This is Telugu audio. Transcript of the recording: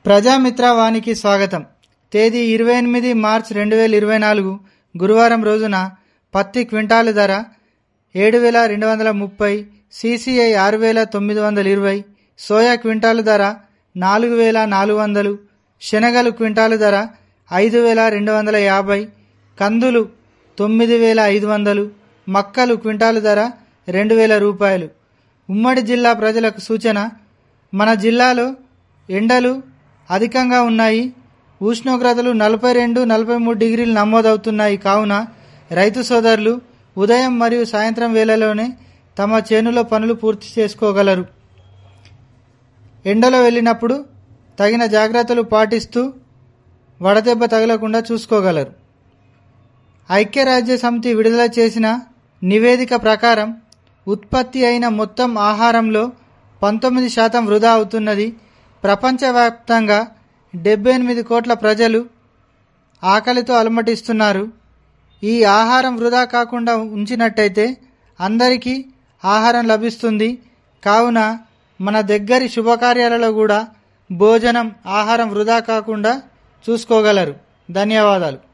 ప్రజామిత్ర వానికి స్వాగతం తేదీ ఇరవై ఎనిమిది మార్చ్ రెండు వేల ఇరవై నాలుగు గురువారం రోజున పత్తి క్వింటాలు ధర ఏడు వేల రెండు వందల ముప్పై సీసీఐ ఆరు వేల తొమ్మిది వందల ఇరవై సోయా క్వింటాలు ధర నాలుగు వేల నాలుగు వందలు శనగలు క్వింటాలు ధర ఐదు వేల రెండు వందల యాభై కందులు తొమ్మిది వేల ఐదు వందలు మక్కలు క్వింటాలు ధర రెండు వేల రూపాయలు ఉమ్మడి జిల్లా ప్రజలకు సూచన మన జిల్లాలో ఎండలు అధికంగా ఉన్నాయి ఉష్ణోగ్రతలు నలభై రెండు నలభై మూడు డిగ్రీలు నమోదవుతున్నాయి కావున రైతు సోదరులు ఉదయం మరియు సాయంత్రం వేళలోనే తమ చేనులో పనులు పూర్తి చేసుకోగలరు ఎండలో వెళ్ళినప్పుడు తగిన జాగ్రత్తలు పాటిస్తూ వడదెబ్బ తగలకుండా చూసుకోగలరు ఐక్యరాజ్య సమితి విడుదల చేసిన నివేదిక ప్రకారం ఉత్పత్తి అయిన మొత్తం ఆహారంలో పంతొమ్మిది శాతం వృధా అవుతున్నది ప్రపంచవ్యాప్తంగా డెబ్బై ఎనిమిది కోట్ల ప్రజలు ఆకలితో అలమటిస్తున్నారు ఈ ఆహారం వృధా కాకుండా ఉంచినట్టయితే అందరికీ ఆహారం లభిస్తుంది కావున మన దగ్గరి శుభకార్యాలలో కూడా భోజనం ఆహారం వృధా కాకుండా చూసుకోగలరు ధన్యవాదాలు